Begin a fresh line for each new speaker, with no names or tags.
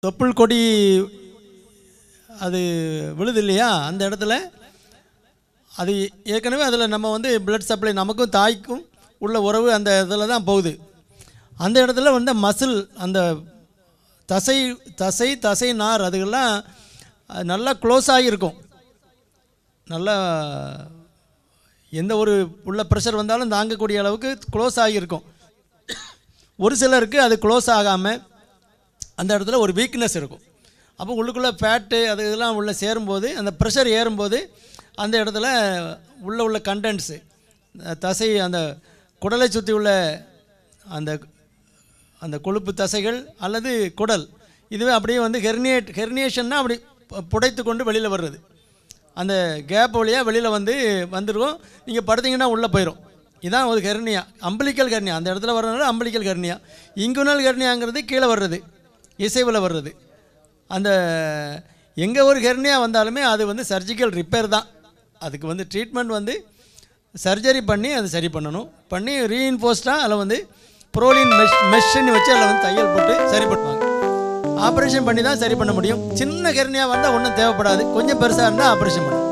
தொப்புள் கொடி அது விழுது இல்லையா அந்த இடத்துல அது ஏற்கனவே அதில் நம்ம வந்து பிளட் சப்ளை நமக்கும் தாய்க்கும் உள்ள உறவு அந்த இதில் தான் போகுது அந்த இடத்துல வந்து மசில் அந்த தசை தசை தசை நார் அதுகெல்லாம் அது நல்லா க்ளோஸ் ஆகியிருக்கும் நல்லா எந்த ஒரு உள்ள ப்ரெஷர் வந்தாலும் தாங்கக்கூடிய அளவுக்கு க்ளோஸ் ஆகியிருக்கும் ஒரு சிலருக்கு அது க்ளோஸ் ஆகாமல் அந்த இடத்துல ஒரு வீக்னஸ் இருக்கும் அப்போ உள்ளுக்குள்ளே ஃபேட்டு அது இதெல்லாம் உள்ளே சேரும்போது அந்த ப்ரெஷர் ஏறும்போது அந்த இடத்துல உள்ள உள்ள கண்டென்ட்ஸு தசை அந்த குடலை சுற்றி உள்ள அந்த அந்த கொழுப்பு தசைகள் அல்லது குடல் இதுவே அப்படியே வந்து ஹெர்னியேட் ஹெர்னியேஷன்னா அப்படி பு- புடைத்து கொண்டு வெளியில் வர்றது அந்த கேப் வழியாக வெளியில் வந்து வந்துருக்கும் நீங்கள் படுத்தீங்கன்னா உள்ளே போயிடும் இதான் ஒரு ஹெர்னியா அம்பலிக்கல் ஹெர்னியா அந்த இடத்துல வர்றதுனால அம்பலிக்கல் ஹெர்னியா இங்குனல் ஹெர்னியாங்கிறது கீழே வர்றது இசைவில் வர்றது அந்த எங்கே ஒரு ஹெர்னியா வந்தாலுமே அது வந்து சர்ஜிக்கல் ரிப்பேர் தான் அதுக்கு வந்து ட்ரீட்மெண்ட் வந்து சர்ஜரி பண்ணி அதை சரி பண்ணணும் பண்ணி ரீஇன்ஃபோஸ்டாக அதில் வந்து ப்ரோலின் மெஷ் மெஷ்ன்னு வச்சு அதில் வந்து தையல் போட்டு சரி பண்ணுவாங்க ஆப்ரேஷன் பண்ணி தான் சரி பண்ண முடியும் சின்ன ஹெர்னியா வந்தால் ஒன்றும் தேவைப்படாது கொஞ்சம் பெருசாக இருந்தால் ஆப்ரேஷன் பண்ணணும்